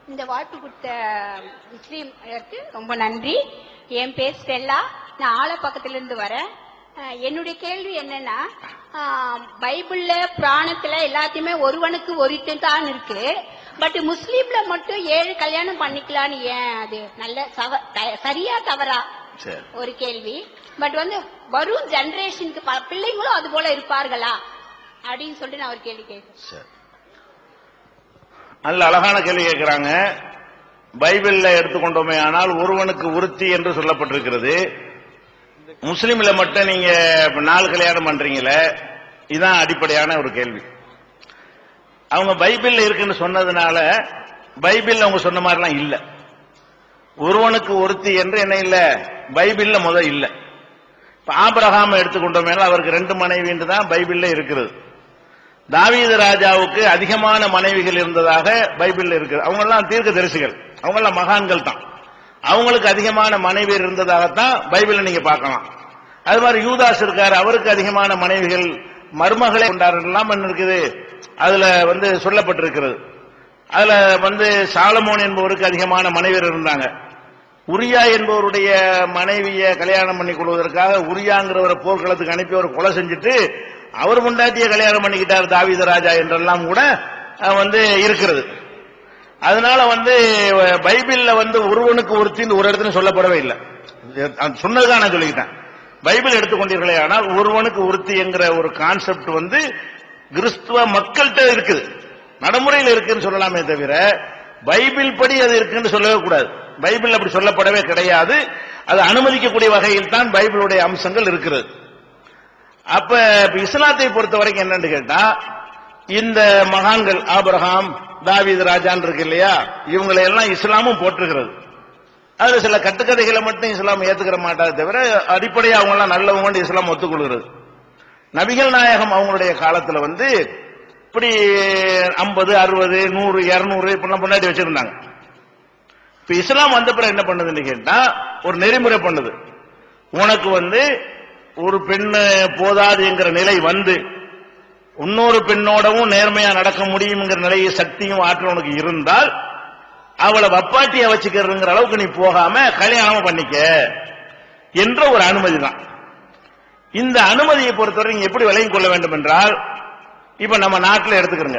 இந்த வாய்ப்பு கொடுத்த முஸ்லீம் ஐயருக்கு ரொம்ப நன்றி என் பேர் ஸ்டெல்லா நான் ஆலப்பக்கத்துல இருந்து வரேன் அஹ், என்னுடைய கேள்வி என்னன்னா ஆஹ், பைபிள்ல புராணத்துல எல்லாத்தையுமே ஒருவனுக்கு ஒருத்தன் தான் இருக்கு பட் முஸ்லீம்ல மட்டும் ஏழு கல்யாணம் பண்ணிக்கலான்னு ஏன் அது நல்ல சவ- த- சரியா தவறா சரி ஒரு கேள்வி பட் வந்து வரும் ஜெனரேஷனுக்கு பிள்ளைங்களும் அது போல இருப்பார்களா அப்படின்னு சொல்லிட்டு நான் ஒரு கேள்வி கேட்கிறேன் சரி நல்ல அழகான கேள்வி கேட்கிறாங்க பைபிள்ல எடுத்துக்கொண்டோமே ஆனால் ஒருவனுக்கு உறுத்தி என்று சொல்லப்பட்டிருக்கிறது முஸ்லீம்ல மட்டும் நீங்க இப்ப நாலு கல்யாணம் பண்றீங்களே இதுதான் அடிப்படையான ஒரு கேள்வி அவங்க பைபிள்ல இருக்குன்னு சொன்னதுனால பைபிள்ல அவங்க சொன்ன மாதிரிலாம் இல்ல ஒருவனுக்கு ஒருத்தி என்று என்ன இல்ல பைபிள்ல முத இல்ல இப்ப ஆபிரகாம் எடுத்துக்கொண்டோமே அவருக்கு ரெண்டு மனைவி என்று தான் பைபிள்ல இருக்கிறது தாவீது ராஜாவுக்கு அதிகமான மனைவிகள் இருந்ததாக பைபிள்ல இருக்கு அவங்க எல்லாம் தீர்க்க தரிசிகள் அவங்க எல்லாம் மகான்கள் தான் அவங்களுக்கு அதிகமான மனைவி இருந்ததாகத்தான் பைபிள்ல நீங்க பார்க்கலாம் அது மாதிரி யூதாஸ் இருக்காரு அவருக்கு அதிகமான மனைவிகள் மருமகளை கொண்டாரெல்லாம் என்ன இருக்குது அதுல வந்து சொல்லப்பட்டிருக்கிறது அதுல வந்து சாலமோன் என்பவருக்கு அதிகமான மனைவியர் இருந்தாங்க உரியா என்பவருடைய மனைவியை கல்யாணம் பண்ணி கொள்வதற்காக உரியாங்கிறவரை போர்க்களத்துக்கு அனுப்பி அவர் கொலை செஞ்சுட்டு அவர் முண்டாட்டிய கல்யாணம் பண்ணிக்கிட்டார் தாவீது ராஜா என்றெல்லாம் கூட அஹ், வந்து இருக்கிறது அதனால வந்து அஹ், பைபிள்ல வந்து ஒருவனுக்கு ஒருத்தின்னு ஒரு இடத்துல சொல்லப்படவே இல்லை அது சொன்னதுக்காக நான் சொல்லிக்கிட்டேன் பைபிள் எடுத்துக்கொண்டீர்களே ஆனால் ஒருவனுக்கு ஒருத்தி என்கிற ஒரு கான்செப்ட் வந்து கிறிஸ்துவ மக்கள்கிட்ட இருக்குது நடைமுறையில் இருக்குன்னு சொல்லலாமே தவிர பைபிள் படி அது இருக்குன்னு சொல்லவே கூடாது பைபிள் அப்படி சொல்லப்படவே கிடையாது அது அனுமதிக்கக்கூடிய வகையில் தான் பைபிளுடைய அம்சங்கள் இருக்கிறது அப்ப இப்ப இஸ்லாத்தை பொறுத்த வரைக்கும் என்னன்னு கேட்டா இந்த மகான்கள் ஆபிரகாம் தாவீது ராஜான் இருக்கு இல்லையா இவங்களை எல்லாம் இஸ்லாமும் போற்றுகிறது அதுல சில கட்டுக்கதைகளை மட்டும் இஸ்லாம் ஏத்துக்கிற மாட்டாது தவிர அடிப்படையா அவங்க எல்லாம் நல்லவங்க இஸ்லாம் ஒத்துக்கொள்கிறது நபிகள் நாயகம் அவங்களுடைய காலத்துல வந்து இப்படி ஐம்பது அறுபது நூறு இருநூறு இப்படிலாம் முன்னாடி வச்சிருந்தாங்க இப்ப இஸ்லாம் வந்த பிறகு என்ன பண்ணுதுன்னு கேட்டா ஒரு நெறிமுறை பண்ணுது உனக்கு வந்து ஒரு பெண்ணு போதாது என்கிற நிலை வந்து இன்னொரு பெண்ணோடவும் நேர்மையா நடக்க முடியுங்கிற நிலையை சக்தியும் ஆற்றல் உனக்கு இருந்தால் அவளை வப்பாட்டியா வச்சுக்கிறதுங்கிற அளவுக்கு நீ போகாம கல்யாணம் பண்ணிக்க என்ற ஒரு அனுமதி தான் இந்த அனுமதியை பொறுத்தவரை நீங்க எப்படி விலகிக் கொள்ள வேண்டும் என்றால் இப்ப நம்ம நாட்டில் எடுத்துக்கிறோங்க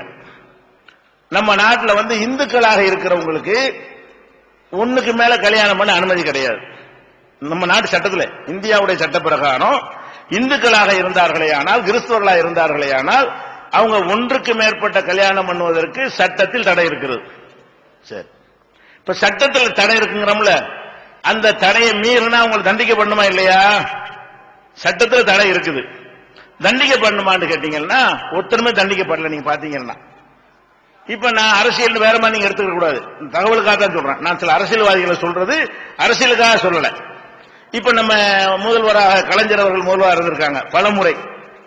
நம்ம நாட்டில் வந்து இந்துக்களாக இருக்கிறவங்களுக்கு ஒண்ணுக்கு மேல கல்யாணம் பண்ண அனுமதி கிடையாது நம்ம நாட்டு சட்டத்தில் இந்தியாவுடைய சட்ட பிரகாரம் இந்துக்களாக இருந்தார்களே ஆனால் கிறிஸ்தவர்களாக இருந்தார்களே ஆனால் அவங்க ஒன்றுக்கு மேற்பட்ட கல்யாணம் பண்ணுவதற்கு சட்டத்தில் தடை இருக்கிறது சரி இப்ப சட்டத்தில் தடை இருக்குங்கிறோம்ல அந்த தடையை மீறினா அவங்களை தண்டிக்கப்படணுமா இல்லையா சட்டத்தில் தடை இருக்குது தண்டிக்கப்படணுமான்னு கேட்டீங்கன்னா ஒருத்தருமே தண்டிக்கப்படல நீங்க பாத்தீங்கன்னா இப்ப நான் அரசியல் வேற மாதிரி நீங்க எடுத்துக்க கூடாது தகவலுக்காக தான் சொல்றேன் நான் சில அரசியல்வாதிகளை சொல்றது அரசியலுக்காக சொல்லல இப்ப நம்ம முதல்வராக கலைஞர் அவர்கள் முதல்வராக இருந்திருக்காங்க பலமுறை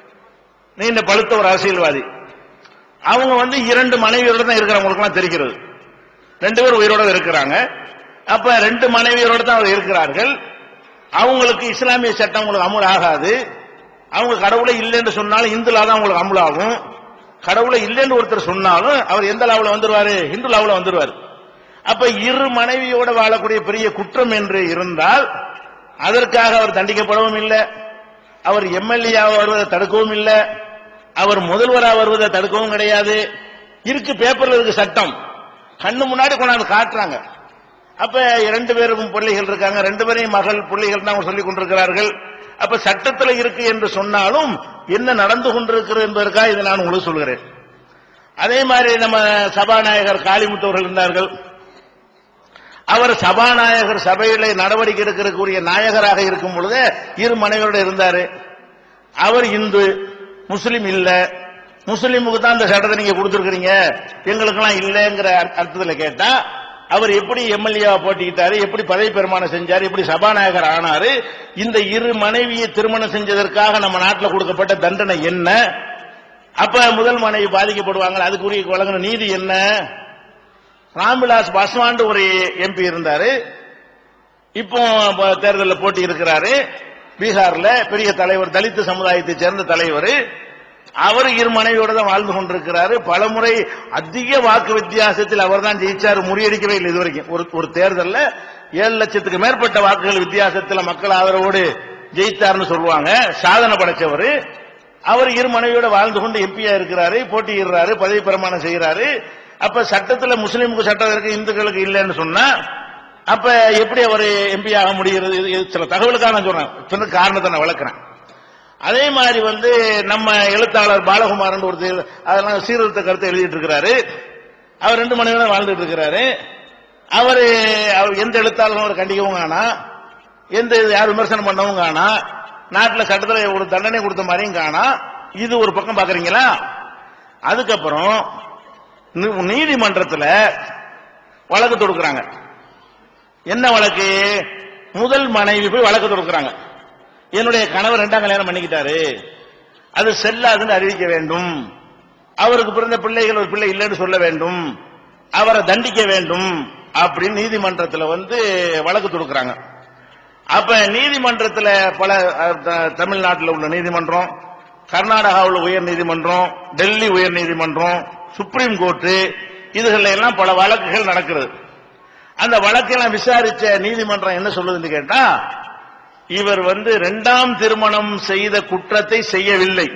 நீண்ட பழுத்த ஒரு அரசியல்வாதி அவங்க வந்து இரண்டு மனைவியோட தான் இருக்கிறவங்களுக்குலாம் தெரிகிறது ரெண்டு பேரும் உயிரோட இருக்கிறாங்க அப்ப ரெண்டு மனைவியரோட தான் அவர் இருக்கிறார்கள் அவங்களுக்கு இஸ்லாமிய சட்டம் உங்களுக்கு அமுல் ஆகாது அவங்க கடவுளை இல்லைன்னு சொன்னாலும் இந்துலா தான் உங்களுக்கு அமுலாகும் கடவுளை இல்லைன்னு ஒருத்தர் சொன்னாலும் அவர் எந்த லாவில் வந்துருவாரு இந்து லாவில் வந்துருவாரு அப்ப இரு மனைவியோட வாழக்கூடிய பெரிய குற்றம் என்று இருந்தால் அதற்காக அவர் தண்டிக்கப்படவும் இல்லை அவர் எம்எல்ஏ வருவதை தடுக்கவும் இல்லை அவர் முதல்வரா வருவதை தடுக்கவும் கிடையாது இருக்கு பேப்பர்ல இருக்கு சட்டம் கண்ணு முன்னாடி கொண்டாந்து காட்டுறாங்க அப்ப ரெண்டு பேருக்கும் பிள்ளைகள் இருக்காங்க ரெண்டு பேரையும் மகள் பிள்ளைகள் தான் அவங்க சொல்லிக் கொண்டிருக்கிறார்கள் அப்ப சட்டத்துல இருக்கு என்று சொன்னாலும் என்ன நடந்து கொண்டிருக்கிறது என்பதற்காக இதை நான் உங்களுக்கு சொல்கிறேன் அதே மாதிரி நம்ம சபாநாயகர் காளிமுத்து அவர்கள் இருந்தார்கள் அவர் சபாநாயகர் சபையில நடவடிக்கை எடுக்கிறதுக்குரிய நாயகராக இருக்கும் பொழுது இரு மனைவியோட இருந்தாரு அவர் இந்து முஸ்லிம் இல்ல முஸ்லிமுக்கு தான் இந்த சட்டத்தை நீங்க கொடுத்துருக்கீங்க எங்களுக்கெல்லாம் இல்லைங்கிற அர்த்தத்தில் கேட்டா அவர் எப்படி எம்எல்ஏ போட்டிக்கிட்டாரு எப்படி பதவி பெருமானம் செஞ்சாரு எப்படி சபாநாயகர் ஆனாரு இந்த இரு மனைவியை திருமணம் செஞ்சதற்காக நம்ம நாட்டில் கொடுக்கப்பட்ட தண்டனை என்ன அப்ப முதல் மனைவி பாதிக்கப்படுவாங்க அதுக்குரிய வழங்கின நீதி என்ன ராம்விலாஸ் பாஸ்வான் ஒரு எம்பி இருந்தாரு இப்போ தேர்தலில் போட்டி இருக்கிறாரு பீகார்ல பெரிய தலைவர் தலித் சமுதாயத்தை சேர்ந்த தலைவர் அவர் இரு மனைவியோட தான் வாழ்ந்து கொண்டிருக்கிறாரு பலமுறை அதிக வாக்கு வித்தியாசத்தில் அவர் தான் ஜெயிச்சாரு முறியடிக்கவே இல்லை இதுவரைக்கும் ஒரு ஒரு தேர்தல்ல ஏழு லட்சத்துக்கு மேற்பட்ட வாக்குகள் வித்தியாசத்தில் மக்கள் ஆதரவோடு ஜெயித்தார்னு சொல்லுவாங்க சாதனை படைச்சவர் அவர் இரு மனைவியோட வாழ்ந்து கொண்டு எம்பியா இருக்கிறாரு போட்டியிடுறாரு பதவி பிரமாணம் செய்யறாரு அப்ப சட்டத்துல முஸ்லீமுக்கு சட்டம் இருக்கு இந்துக்களுக்கு இல்லைன்னு சொன்னா அப்ப எப்படி அவர் எம்பி ஆக முடிகிறது இது- இது சில தகவலுக்காக நான் சொல்றேன் சொன்ன காரணத்தை நான் விளக்குறேன் அதே மாதிரி வந்து நம்ம எழுத்தாளர் பாலகுமாரன் ஒரு தே- அதெல்லாம் சீர்திருத்த கருத்தை எழுதிட்டு இருக்கிறாரு அவர் ரெண்டு மணி நேரம் வாழ்ந்துட்டு இருக்கிறாரு அவரு அவர் எந்த எழுத்தாளரும் அவர் கண்டிக்கவும் காணா எந்த இது யார் விமர்சனம் பண்ணவும் காணா நாட்டுல சட்டத்துல ஒரு தண்டனை கொடுத்த மாதிரியும் காணா இது ஒரு பக்கம் பாக்குறீங்களா அதுக்கப்புறம் நீ- நீதிமன்றத்துல வழக்கு தொடுக்கிறாங்க என்ன வழக்கு முதல் மனைவி போய் வழக்கு தொடுக்கிறாங்க என்னுடைய கணவர் ரெண்டாம் கல்யாணம் பண்ணிக்கிட்டாரு அது செல்லாதுன்னு அறிவிக்க வேண்டும் அவருக்கு பிறந்த பிள்ளைகள் ஒரு பிள்ளை இல்லைன்னு சொல்ல வேண்டும் அவரை தண்டிக்க வேண்டும் அப்படின்னு நீதிமன்றத்துல வந்து வழக்கு தொடுக்கிறாங்க அப்ப நீதிமன்றத்துல பல அஹ், த- தமிழ்நாட்டில் உள்ள நீதிமன்றம் கர்நாடகாவில் உயர் நீதிமன்றம் டெல்லி உயர் நீதிமன்றம் சுப்ரீம் கோர்ட்டு இதுகள்ல எல்லாம் பல வழக்குகள் நடக்கிறது அந்த வழக்கெல்லாம் விசாரிச்ச நீதிமன்றம் என்ன சொல்லுதுன்னு கேட்டா இவர் வந்து இரண்டாம் திருமணம் செய்த குற்றத்தை செய்யவில்லை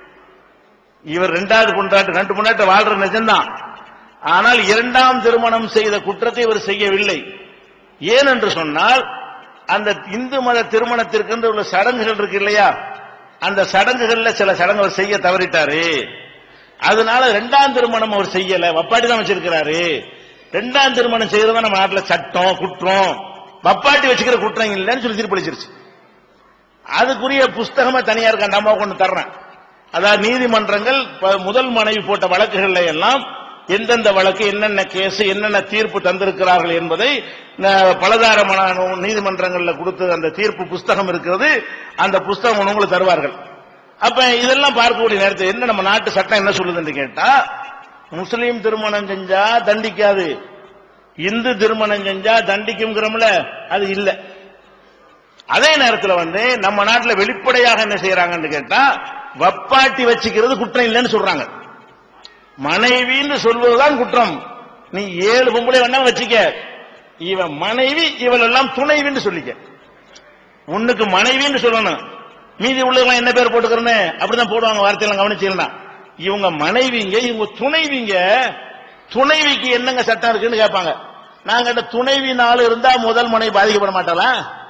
இவர் இரண்டாவது பொண்டாட்டு ரெண்டு பொண்டாட்டு வாழ்ற நிஜம்தான் ஆனால் இரண்டாம் திருமணம் செய்த குற்றத்தை இவர் செய்யவில்லை ஏன் என்று சொன்னால் அந்த இந்து மத திருமணத்திற்கு உள்ள சடங்குகள் இருக்கு இல்லையா அந்த சடங்குகள்ல சில சடங்கு அவர் செய்ய தவறிட்டாரு அதனால இரண்டாம் திருமணம் அவர் செய்யல வப்பாட்டி தான் வச்சிருக்கிறாரு இரண்டாம் திருமணம் செய்யறது நம்ம நாட்டுல சட்டம் குற்றம் வப்பாட்டி வச்சுக்கிற குற்றம் இல்லைன்னு சொல்லி தீர்ப்பளிச்சிருச்சு அதுக்குரிய புஸ்தகமா தனியா இருக்க அந்த அம்மாவுக்கு கொண்டு தர்றேன் அதாவது நீதிமன்றங்கள் ப- முதல் மனைவி போட்ட வழக்குகள்ல எல்லாம் எந்தெந்த வழக்கு என்னென்ன கேஸ் என்னென்ன தீர்ப்பு தந்திருக்கிறார்கள் என்பதை ந- பலதாரமான நீதிமன்றங்கள்ல கொடுத்த அந்த தீர்ப்பு புஸ்தகம் இருக்கிறது அந்த புஸ்தகம் உங்களுக்கு தருவார்கள் அப்ப இதெல்லாம் பார்க்கக்கூடிய நேரத்தில் என்ன நம்ம நாட்டு சட்டம் என்ன சொல்லுதுன்னு கேட்டா முஸ்லீம் திருமணம் செஞ்சா தண்டிக்காது இந்து திருமணம் செஞ்சா தண்டிக்கும்ங்கிறோம்ல அது இல்ல அதே நேரத்தில் வந்து நம்ம நாட்டில் வெளிப்படையாக என்ன செய்யறாங்கன்னு கேட்டா வப்பாட்டி வச்சுக்கிறது குற்றம் இல்லைன்னு சொல்றாங்க மனைவின்னு சொல்வதுதான் குற்றம் நீ ஏழு பொம்பளை வேணா வச்சுக்க இவன் மனைவி இவள் எல்லாம் துணைவின்னு சொல்லிக்க உன்னுக்கு மனைவின்னு சொல்லணும் மீதி உள்ளவங்க என்ன பேர் போட்டுக்கிறேன்னு அப்படிதான் போடுவாங்க வார்த்தையெல்லாம் கவனிச்சீங்கன்னா இவங்க மனைவிங்க இவங்க துணைவிங்க துணைவிக்கு என்னங்க சட்டம் இருக்குன்னு கேட்பாங்க நாங்க இந்த துணைவி நாள் இருந்தா முதல் மனைவி பாதிக்கப்பட மாட்டாளா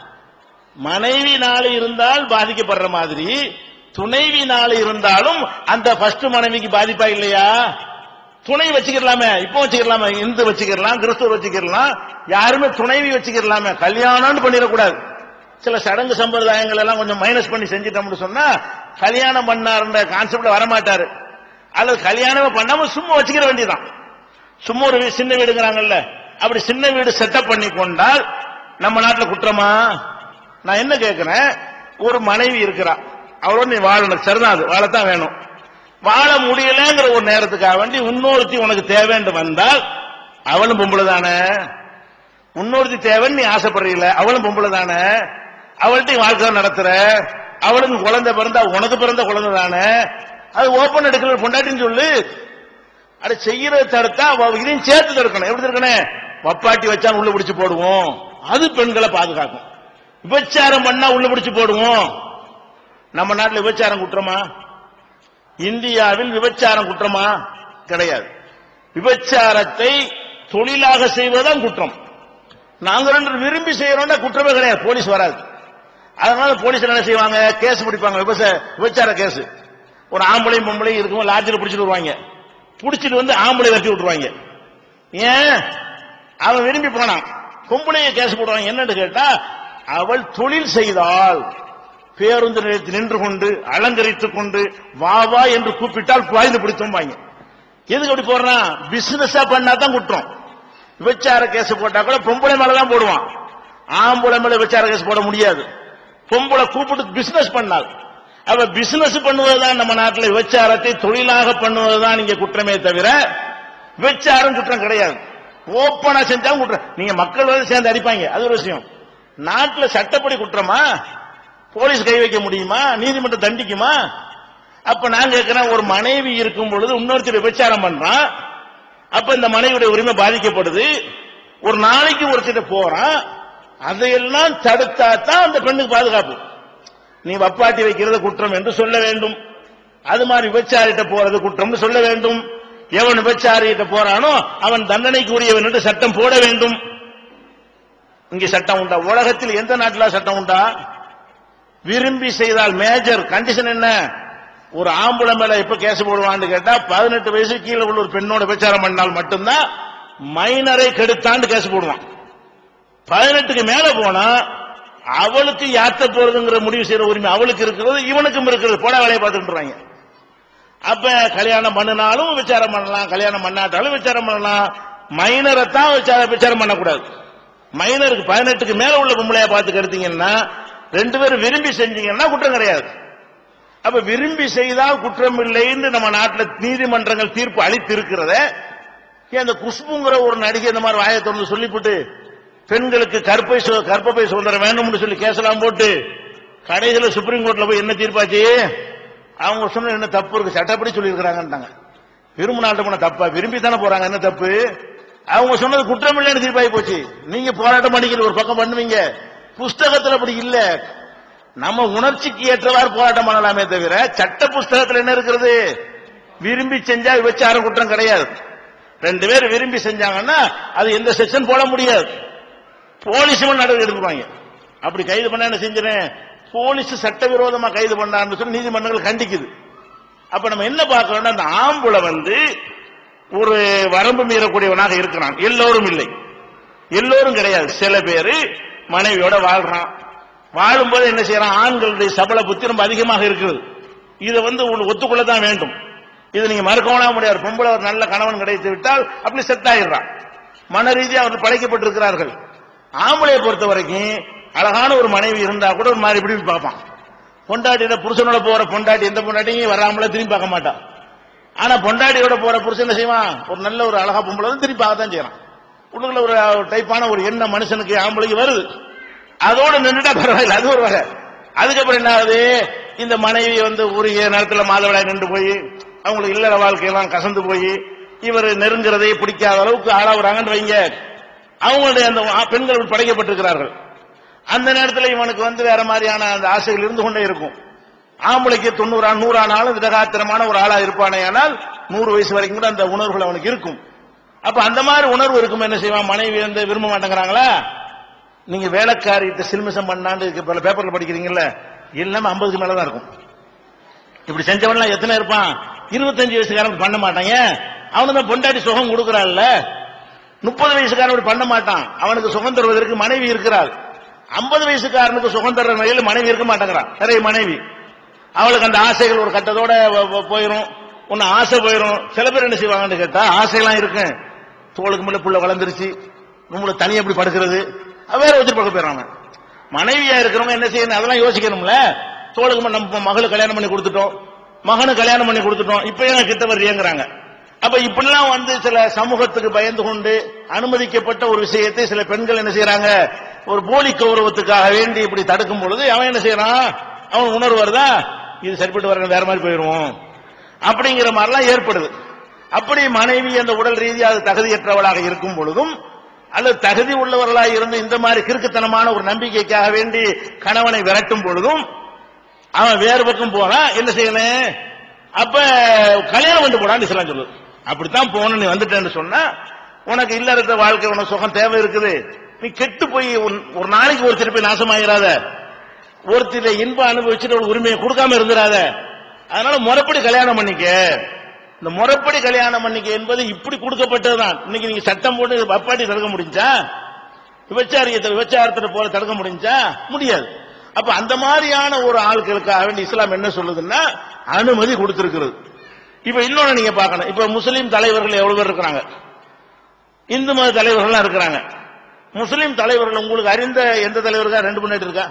மனைவி நாள் இருந்தால் பாதிக்கப்படுற மாதிரி துணைவி நாள் இருந்தாலும் அந்த ஃபர்ஸ்ட் மனைவிக்கு பாதிப்பா இல்லையா துணை வச்சுக்கலாமே இப்போ வச்சுக்கலாமே இந்து வச்சுக்கலாம் கிறிஸ்துவர் வச்சுக்கலாம் யாருமே துணைவி வச்சுக்கலாமே கல்யாணம்னு பண்ணிடக்கூடாது சில சடங்கு சம்பிரதாயங்கள் எல்லாம் கொஞ்சம் மைனஸ் பண்ணி செஞ்சிட்டோம்னு சொன்னா கல்யாணம் பண்ணாருன்ற கான்செப்ட்ல வரமாட்டாரு அல்லது கல்யாணமே பண்ணாம சும்மா வச்சுக்கிற வேண்டியதான் சும்மா ஒரு வீ- சின்ன வீடுங்கிறாங்கல்ல அப்படி சின்ன வீடு செட்டப் பண்ணி கொண்டால் நம்ம நாட்டுல குற்றமா நான் என்ன கேட்கிறேன் ஒரு மனைவி இருக்கிறா அவரோட நீ வாழணும் சரிதான் அது வாழத்தான் வேணும் வாழ முடியலங்கிற ஒரு நேரத்துக்காக வேண்டி இன்னொருத்தி உனக்கு தேவைன்னு வந்தால் அவளும் பொம்பளை தானே இன்னொருத்தி தேவைன்னு நீ ஆசைப்படுறீல அவளும் பொம்பளை தானே அவள்கிட்ட வாழ்க்கை நடத்துற அவளுக்கு குழந்தை பிறந்தா உனக்கு பிறந்த குழந்தை தானே அது ஓபன் எடுக்கிற பொண்டாட்டின்னு சொல்லு அதை செய்யறத தடுத்தா அவ இதையும் சேர்த்து தடுக்கணும் எப்படி தடுக்கணும் வப்பாட்டி வச்சா உள்ள பிடிச்சு போடுவோம் அது பெண்களை பாதுகாக்கும் விபச்சாரம் பண்ணா உள்ள பிடிச்சு போடுவோம் நம்ம நாட்டுல விபச்சாரம் குற்றமா இந்தியாவில் விபச்சாரம் குற்றமா கிடையாது விபச்சாரத்தை தொழிலாக செய்வதுதான் குற்றம் நாங்க ரெண்டு விரும்பி செய்யறோம்னா குற்றமே கிடையாது போலீஸ் வராது அதனால போலீஸ் என்ன செய்வாங்க கேஸ் பிடிப்பாங்க விபச- விபச்சார கேஸ் ஒரு ஆம்பளையும் பொம்பளையும் இருக்கும் லாட்ஜில் பிடிச்சிட்டு வருவாங்க பிடிச்சிட்டு வந்து ஆம்பளை வெட்டி விட்டுருவாங்க ஏன் அவன் விரும்பி போனான் பொம்பளைய கேஸ் போடுவாங்க என்னன்னு கேட்டா அவள் தொழில் செய்தால் பேருந்து நிலையத்தில் நின்று கொண்டு அலங்கரித்துக் கொண்டு வா வா என்று கூப்பிட்டால் பாய்ந்து பிடித்தும்பாங்க எதுக்கு அப்படி போடுறான் பிசினஸா பண்ணா தான் குற்றம் விபச்சார கேஸ் போட்டா கூட பொம்பளை மேல தான் போடுவான் ஆம்பளை மேல விபச்சார கேஸ் போட முடியாது பொம்பளை கூப்பிட்டு பிசினஸ் பண்ணால் அவ பிசினஸ் பண்ணுவதுதான் நம்ம நாட்டில் விபச்சாரத்தை தொழிலாக பண்ணுவதுதான் இங்க குற்றமே தவிர விபச்சாரம் குற்றம் கிடையாது ஓப்பனா செஞ்சாலும் குற்றம் நீங்க மக்கள் வந்து சேர்ந்து அடிப்பாங்க அது ஒரு விஷயம் நாட்டுல சட்டப்படி குற்றமா போலீஸ் கை வைக்க முடியுமா நீதிமன்றம் தண்டிக்குமா அப்ப நான் கேட்கிறேன் ஒரு மனைவி இருக்கும் பொழுது இன்னொருத்தர் விபச்சாரம் பண்றான் அப்ப இந்த மனைவியுடைய உரிமை பாதிக்கப்படுது ஒரு நாளைக்கு ஒருத்தர் போறான் அதையெல்லாம் தடுத்தா தான் அந்த பெண்ணுக்கு பாதுகாப்பு நீ வப்பாட்டி வைக்கிறது குற்றம் என்று சொல்ல வேண்டும் அது மாதிரி விபச்சாரிட்ட போறது குற்றம்னு சொல்ல வேண்டும் எவன் விபச்சாரிட்ட போறானோ அவன் தண்டனைக்கு உரியவன் என்று சட்டம் போட வேண்டும் இங்க சட்டம் உண்டா உலகத்தில் எந்த நாட்டில் சட்டம் உண்டா விரும்பி செய்தால் மேஜர் கண்டிஷன் என்ன ஒரு ஆம்பளை மேல எப்ப கேஸ் போடுவான்னு கேட்டா பதினெட்டு வயசு கீழே உள்ள ஒரு பெண்ணோட விபச்சாரம் பண்ணால் மட்டும்தான் மைனரை கெடுத்தான்னு கேஸ் போடுவான் பதினெட்டுக்கு மேல போனா அவளுக்கு யாத்த போறதுங்கிற முடிவு செய்யற உரிமை அவளுக்கு இருக்கிறது இவனுக்கும் இருக்கிறது போட வேலையை பார்த்துட்டு அப்ப கல்யாணம் பண்ணினாலும் விசாரம் பண்ணலாம் கல்யாணம் பண்ணாட்டாலும் விசாரம் பண்ணலாம் மைனரை தான் விசார- விசாரம் பண்ணக்கூடாது மைனருக்கு பதினெட்டுக்கு மேல உள்ள பொம்பளைய பார்த்து கெடுத்தீங்கன்னா ரெண்டு பேரும் விரும்பி செஞ்சீங்கன்னா குற்றம் கிடையாது அப்ப விரும்பி செய்தால் குற்றம் இல்லைன்னு நம்ம நாட்டில் நீதிமன்றங்கள் தீர்ப்பு அளித்து இருக்கிறத அந்த குஷ்புங்கிற ஒரு நடிகை இந்த மாதிரி வாயை திறந்து சொல்லிவிட்டு பெண்களுக்கு கற்பை சு- கர்ப்பப்பை சுதந்திரம் வேண்டும்னு சொல்லி கேசலாம் போட்டு கடைசியில் சுப்ரீம் கோர்ட்ல போய் என்ன தீர்ப்பாச்சு அவங்க சொன்ன என்ன தப்பு இருக்கு சட்டப்படி சொல்லியிருக்கிறாங்கன்றாங்க விரும்பினால்ட்ட போன தப்பா விரும்பி தானே போறாங்க என்ன தப்பு அவங்க சொன்னது குற்றம் இல்லைன்னு தீர்ப்பாகி போச்சு நீங்க போராட்டம் பண்ணிக்கிற ஒரு பக்கம் பண்ணுவீங்க புஸ்தகத்துல அப்படி இல்ல நம்ம உணர்ச்சிக்கு ஏற்றவாறு போராட்டம் பண்ணலாமே தவிர சட்ட புஸ்தகத்துல என்ன இருக்கிறது விரும்பி செஞ்சா விபச்சாரம் குற்றம் கிடையாது ரெண்டு பேர் விரும்பி செஞ்சாங்கன்னா அது எந்த செக்ஷன் போட முடியாது போலீஸ் நடவடிக்கை எடுத்துருவாங்க அப்படி கைது பண்ண என்ன செஞ்சிடேன் போலீஸ் சட்டவிரோதமா கைது பண்ணான்னு சொல்லி நீதிமன்றங்கள் கண்டிக்குது அப்ப நம்ம என்ன பார்க்கறோம்னா அந்த ஆம்புல வந்து ஒரு வரம்பு மீறக்கூடியவனாக இருக்கிறான் எல்லோரும் இல்லை எல்லோரும் கிடையாது சில பேரு மனைவியோட வாழ்றான் வாழும்போது என்ன செய்யறான் ஆண்களுடைய சபல புத்தி ரொம்ப அதிகமாக இருக்குது இதை வந்து உங்களுக்கு ஒத்துக்கொள்ளத்தான் வேண்டும் இது நீங்க மறுக்கவும் முடியாது பொம்பளை ஒரு நல்ல கணவன் கிடைத்து விட்டால் அப்படி செட் ஆயிடுறான் மன ரீதியாக அவர்கள் படைக்கப்பட்டிருக்கிறார்கள் ஆம்பளையை பொறுத்த வரைக்கும் அழகான ஒரு மனைவி இருந்தா கூட ஒரு மாதிரி இப்படி பார்ப்பான் பொண்டாட்டியோட புருஷனோட போற பொண்டாட்டி எந்த பொண்டாட்டியும் வராமல திரும்பி பார்க்க மாட்டான் ஆனா பொண்டாட்டியோட போற புருஷன் என்ன செய்வான் ஒரு நல்ல ஒரு அழகா பொம்பளை வந்து திரும்பி பார்க்கத்தான் செய்யறான் உள்ளுக்குள்ள ஒரு டைப்பான ஒரு எண்ணம் மனுஷனுக்கு ஆம்பளைக்கு வருது அதோட நின்றுட்டா பரவாயில்ல அது ஒரு வகை அதுக்கப்புறம் என்ன ஆகுது இந்த மனைவி வந்து உரிய நேரத்துல மாதவிடாய் நின்று போய் அவங்களுக்கு இல்லற வாழ்க்கையெல்லாம் கசந்து போய் இவர் நெருங்குறதை பிடிக்காத அளவுக்கு ஆளாவுறாங்கன்னு வைங்க அவங்களுடைய அந்த ஆ- பெண்கள் படைக்கப்பட்டிருக்கிறார்கள் அந்த நேரத்தில் இவனுக்கு வந்து வேற மாதிரியான அந்த ஆசைகள் இருந்து கொண்டே இருக்கும் ஆம்பளைக்கு தொண்ணூறா நூறானாலும் திடகாத்திரமான ஒரு ஆளா இருப்பானே ஆனால் நூறு வயசு வரைக்கும் கூட அந்த உணர்வுகள் அவனுக்கு இருக்கும் அப்ப அந்த மாதிரி உணர்வு இருக்கும் என்ன செய்வான் மனைவி வந்து விரும்ப மாட்டேங்கிறாங்களா நீங்க வேலைக்காரிட்ட சில்மிசம் பண்ணாண்டு இருக்கு பல பேப்பர்ல படிக்கிறீங்கல்ல எல்லாமே ஐம்பதுக்கு மேலதான் இருக்கும் இப்படி செஞ்சவன்லாம் எத்தனை இருப்பான் இருபத்தஞ்சு வயசுக்காரன் பண்ண மாட்டாங்க அவனுக்கு தான் பொண்டாட்டி சுகம் கொடுக்கறாள்ல முப்பது வயசுக்காரன் இப்படி பண்ண மாட்டான் அவனுக்கு சுகம் தருவதற்கு மனைவி இருக்கிறாள் ஐம்பது வயசுக்காரனுக்கு சுகம் தர்ற நிலையில் மனைவி இருக்க மாட்டேங்கிறான் நிறைய மனைவி அவளுக்கு அந்த ஆசைகள் ஒரு கட்டத்தோட வ- வ- போயிரும் ஒன்னு ஆசை போயிரும் சில பேர் என்ன செய்வாங்கன்னு கேட்டா ஆசையெல்லாம் இருக்கு தோளுக்கு மேல புள்ள வளர்ந்துருச்சு நம்மள தனியா எப்படி படுக்கிறது அவ வேற வச்சுட்டு படுக்க போயிடறாங்க மனைவியா இருக்கிறவங்க என்ன செய்யணும் அதெல்லாம் யோசிக்கணும்ல தோளுக்கு மேல நம்ம மகளுக்கு கல்யாணம் பண்ணி கொடுத்துட்டோம் மகனுக்கு கல்யாணம் பண்ணி கொடுத்துட்டோம் இப்ப ஏன் கிட்ட வர்றீங்கிறாங்க அப்ப இப்படிலாம் வந்து சில சமூகத்துக்கு பயந்து கொண்டு அனுமதிக்கப்பட்ட ஒரு விஷயத்தை சில பெண்கள் என்ன செய்யறாங்க ஒரு போலி கௌரவத்துக்காக வேண்டி இப்படி தடுக்கும் பொழுது அவன் என்ன செய்யறான் அவன் உணர்வு வருதா இது சரிப்பட்டு வர வேற மாதிரி போயிடுவோம் அப்படிங்கிற மாதிரிலாம் ஏற்படுது அப்படி மனைவி அந்த உடல் ரீதியாக அது தகுதியற்றவளாக இருக்கும் பொழுதும் அல்லது தகுதி உள்ளவர்களாக இருந்து இந்த மாதிரி கிறுக்குத்தனமான ஒரு நம்பிக்கைக்காக வேண்டி கணவனை விரட்டும் பொழுதும் அவன் வேறு பக்கம் போறான் என்ன செய்யணும் அப்ப கல்யாணம் பண்ணி போடான்னு இஸ்லாம் சொல்லுது அப்படித்தான் போகணும் நீ வந்துட்டேன்னு சொன்னா உனக்கு இல்லறத வாழ்க்கை உனக்கு சுகம் தேவை இருக்குது நீ கெட்டு போய் உன்- ஒரு நாளைக்கு ஒரு திருப்பி நாசமாயிராத ஒருத்தர இன்பம் அனுபவிச்சுட்டு ஒரு உரிமையை கொடுக்காம இருந்துராத அதனால முறைப்படி கல்யாணம் பண்ணிக்க இந்த முறைப்படி கல்யாணம் பண்ணிக்க என்பது இப்படி கொடுக்கப்பட்டதுதான் இன்னைக்கு நீங்க சட்டம் போட்டு பப்பாட்டி தடுக்க முடிஞ்சா விபச்சாரியத்தை விபச்சாரத்துல போல தடுக்க முடிஞ்சா முடியாது அப்ப அந்த மாதிரியான ஒரு ஆட்களுக்காக வேண்டி இஸ்லாம் என்ன சொல்லுதுன்னா அனுமதி கொடுத்திருக்கிறது இப்ப இன்னொன்னு நீங்க பார்க்கணும் இப்ப முஸ்லீம் தலைவர்கள் எவ்வளவு பேர் இருக்கிறாங்க இந்து மத தலைவர்கள்லாம் இருக்கிறாங்க முஸ்லீம் தலைவர்கள் உங்களுக்கு அறிந்த எந்த தலைவருக்கா ரெண்டு முன்னாடி இருக்கா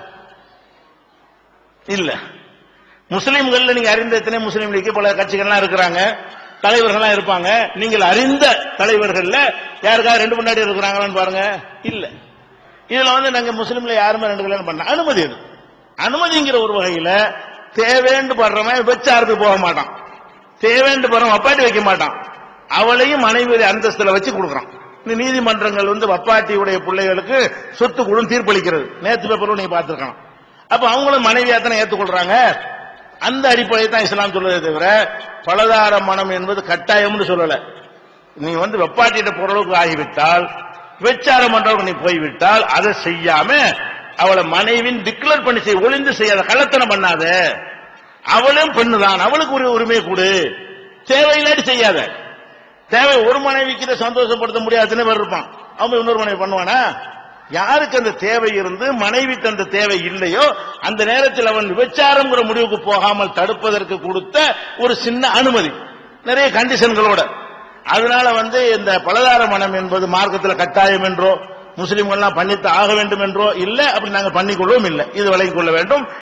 இல்ல முஸ்லீம்கள்ல நீங்க அறிந்த எத்தனை முஸ்லீம் லீக் பல கட்சிகள்லாம் இருக்கிறாங்க தலைவர்கள்லாம் இருப்பாங்க நீங்கள் அறிந்த தலைவர்கள்ல யாருக்காவது ரெண்டு முன்னாடி இருக்கிறாங்களான்னு பாருங்க இல்ல இதுல வந்து நாங்க முஸ்லீம்ல யாருமே ரெண்டு கல்யாணம் பண்ண அனுமதி அது அனுமதிங்கிற ஒரு வகையில தேவைன்னு படுறவன் விபச்சாரத்துக்கு போக மாட்டான் தேவைன்னு படுறவன் வப்பாட்டி வைக்க மாட்டான் அவளையும் மனைவி அந்தஸ்துல வச்சு கொடுக்குறான் இந்த நீதிமன்றங்கள் வந்து வப்பாட்டியுடைய பிள்ளைகளுக்கு சொத்து குழு தீர்ப்பளிக்கிறது நேத்து பேப்பரும் நீங்க பார்த்திருக்கலாம் அப்ப அவங்களும் மனைவியா தானே ஏத்துக்கொள்றாங்க அந்த அடிப்படையை தான் இஸ்லாம் சொல்றதே தவிர பலதார மனம் என்பது கட்டாயம்னு சொல்லல நீ வந்து வெப்பாட்டிட்ட பொருளுக்கு ஆகிவிட்டால் விபச்சாரம் பண்றவங்க நீ போய்விட்டால் அதை செய்யாம அவளை மனைவின் டிக்ளேர் பண்ணி செய்ய ஒளிந்து செய்யாத கள்ளத்தனம் பண்ணாத அவளும் பெண்ணுதான் அவளுக்கு ஒரு உரிமை கொடு தேவையில்லாட்டி செய்யாத தேவை ஒரு மனைவிக்கு இதை சந்தோஷப்படுத்த முடியாதுன்னு பேர் இருப்பான் அவன் இன்னொரு மனைவி பண்ணுவானா யாருக்கு அந்த தேவை இருந்து மனைவிக்கு அந்த தேவை இல்லையோ அந்த நேரத்தில் அவன் விபச்சாரம்ங்கிற முடிவுக்கு போகாமல் தடுப்பதற்கு கொடுத்த ஒரு சின்ன அனுமதி நிறைய கண்டிஷன்களோட அதனால வந்து இந்த பலதார மனம் என்பது மார்க்கத்தில் கட்டாயம் என்றோ முஸ்லிம்கள்லாம் பண்ணித்து ஆக வேண்டும் என்றோ இல்ல அப்படி நாங்கள் பண்ணிக்கொள்ளவும் இல்லை இது விலகிக் கொள்ள வேண்டும்